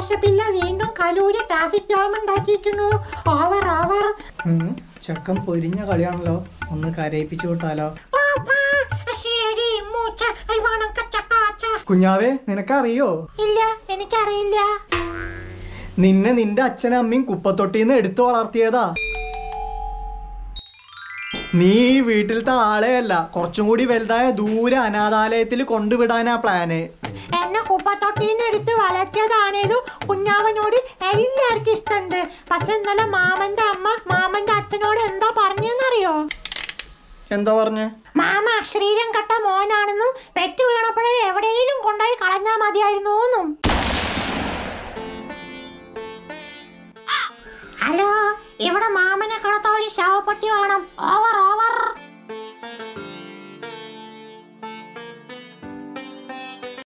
ആകാശപ്പിള്ള വീണ്ടും Kaloor traffic jam ഉണ്ടാക്കിയിരിക്കുന്നു over over ഉം, ചെക്കൻ പൊരിഞ്ഞ കളിയാണല്ലോ ഒന്ന് കരയിപ്പിച്ചു വിട്ടാലോ ശരി മൂച്ച ഐവാണം കച്ചക്കാച്ച കുഞ്ഞാവേ നിനക്കറിയോ ഇല്ല എനിക്കറിയില്ല നിന്നെ നിന്റെ അച്ഛനും അമ്മയും കുപ്പത്തൊട്ടിന്ന് എടുത്തു വളർത്തിയതാ നീ ഈ വീട്ടിലത്തെ ആളെയല്ല കുറച്ചും കൂടി വലുതായ ദൂരെ അനാഥാലയത്തിൽ കൊണ്ടുവിടാനാ പ്ലാന് എന്നെ കുപ്പത്തൊട്ടീന്ന് എടുത്ത് വളർത്തിയതാണേലും കുഞ്ഞാവനോട് എല്ലാവർക്കും ഇഷ്ടമുണ്ട് പക്ഷെ ഇന്നലെ മാമന്റെ അമ്മ മാമന്റെ അച്ഛനോട് എന്താ പറഞ്ഞെന്നറിയോ എന്താ പറഞ്ഞേ മാമ അശ്രീരം കെട്ട മോനാണെന്നും പെറ്റു വീണപ്പോഴേ എവിടെയെങ്കിലും കൊണ്ടുപോയി കളഞ്ഞാ മതിയായിരുന്നു എന്നും ഹലോ ഇവിടെ മാമനെ കടത്ത ഒരു ശവപ്പെട്ടി വേണം ഓവർ ഓവർ